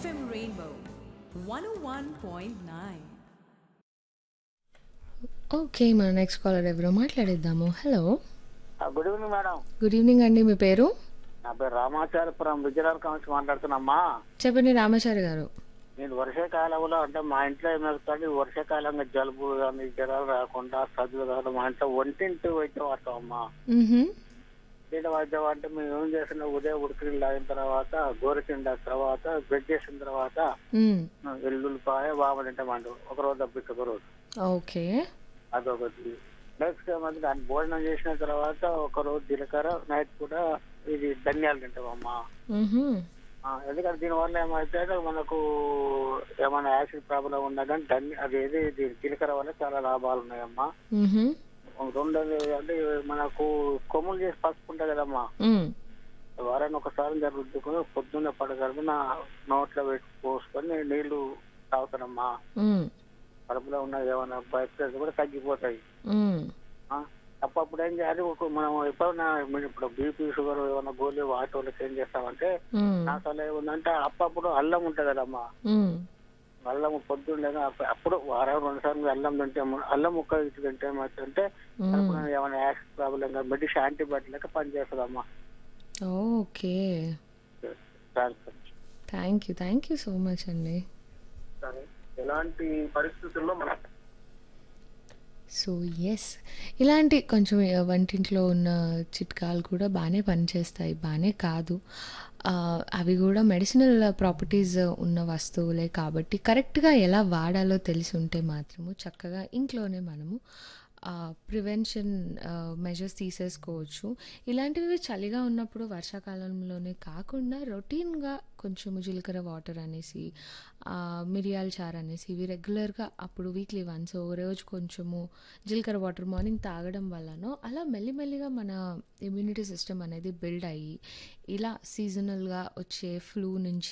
FM Rainbow 101.9. Okay మన next caller ఎవరో మాట్లాడేద్దాము hello good evening madam good evening అండి మీ పేరు నా పేరు రామాచార్యపురం విజయనగరం నుంచి మాట్లాడుతున్నామ్మా చెప్పండి రామాచారి గారు నేను వర్షాకాలంలో అంటే మా ఇంట్లో ఏమవుతుంది వర్షాకాలంగా జలుబు కానీ జ్వరాలు రాకుండా సర్దులు కాకుండా మా ఇంట్లో ఒంటింటి వైద్యం వాడతామమ్మా మ్మ్హమ్. ఇంటి వైద్యం అంటే మేము ఏం చేసిన ఉదయం ఉడికిని తాగిన తర్వాత గోరుకిండ తర్వాత బ్రెడ్ చేసిన తర్వాత మ్మ్. ఎల్లుల్లిపాయ బాగా తింటామండి ఒక రోజు తప్పించి ఒక రోజు ఓకే అదొకటి నెక్స్ట్ ఏమంటే దాన్ని భోజనం చేసిన తర్వాత ఒక రోజు జీలకర్ర నైట్ కూడా ఇది ధనియాలు తింటామమ్మా మ్మ్హమ్. ఆ, ఎందుకంటే దీనివల్ల ఏమైతే మనకు ఏమైనా యాసిడ్ ప్రాబ్లం ఉన్నా కానీ దాన్ని అది ఏది ఇది జీలకర్ర వల్ల చాలా లాభాలు ఉన్నాయమ్మా మ్మ్హమ్. రెండోది అంటే మనకు కొమ్ములు చేసి పసుకుంటాయి కదమ్మా మ్మ్. వారాన్ని ఒకసారి జర రుద్దుకొని పొద్దున్నే పడగలిపి నా నోట్లో పెట్టి పోసుకొని నీళ్లు తాగుతానమ్మా మ్మ్. కడుపులో ఉన్న ఏమైనా బయట కూడా తగ్గిపోతాయి మ్మ్. ఆ, అప్పుడు ఏం చేయాలి ఒక మనం ఎప్పుడైనా మీరు ఇప్పుడు బీపీ షుగర్ ఏమైనా గోళీ వాటి వాళ్ళకి ఏం చేస్తామంటే మ్మ్. నా సలహా ఏముందంటే అప్పుడప్పుడు అల్లం ఉంటుంది కదమ్మా మ్మ్. అల్లం పొద్దున్నే అప్ప- అప్పుడు వారం రెండు సార్లు అల్లం తింటే ము- అల్లం ముక్క ఇటు తింటే ఏమవుతుందంటే కడుపులో ఏమైనా యాసిడ్ ప్రాబ్లం మెడిసిన్ యాంటీబయాటిక్ లెక్క పనిచేస్తుందమ్మా okay transfer thank you thank you so much అండి సరే ఎలాంటి పరిస్థితుల్లో మనం సో ఎస్ ఇలాంటి కొంచెం వంటింట్లో ఉన్న చిట్కాలు కూడా బాగానే పనిచేస్తాయి బాగానే కాదు ఆ, అవి కూడా మెడిసినల్ ప్రాపర్టీస్ ఉన్న వస్తువులే కాబట్టి కరెక్ట్గా ఎలా వాడాలో తెలిసి ఉంటే మాత్రము చక్కగా ఇంట్లోనే మనము ప్రివెన్షన్ మెజర్స్ తీసేసుకోవచ్చు ఇలాంటివి చలిగా ఉన్నప్పుడు వర్షాకాలంలోనే కాకుండా రొటీన్గా కొంచెము జీలకర్ర వాటర్ అనేసి ఆ, మిరియాల చారు అనేసి ఇవి రెగ్యులర్గా అప్పుడు వీక్లీ వన్స్ ఓ రోజు కొంచెము జీలకర్ర వాటర్ మార్నింగ్ తాగడం వల్లనో అలా మెల్లిమెల్లిగా మన ఇమ్యూనిటీ సిస్టమ్ అనేది బిల్డ్ అయ్యి ఇలా సీజనల్గా వచ్చే ఫ్లూ నుంచి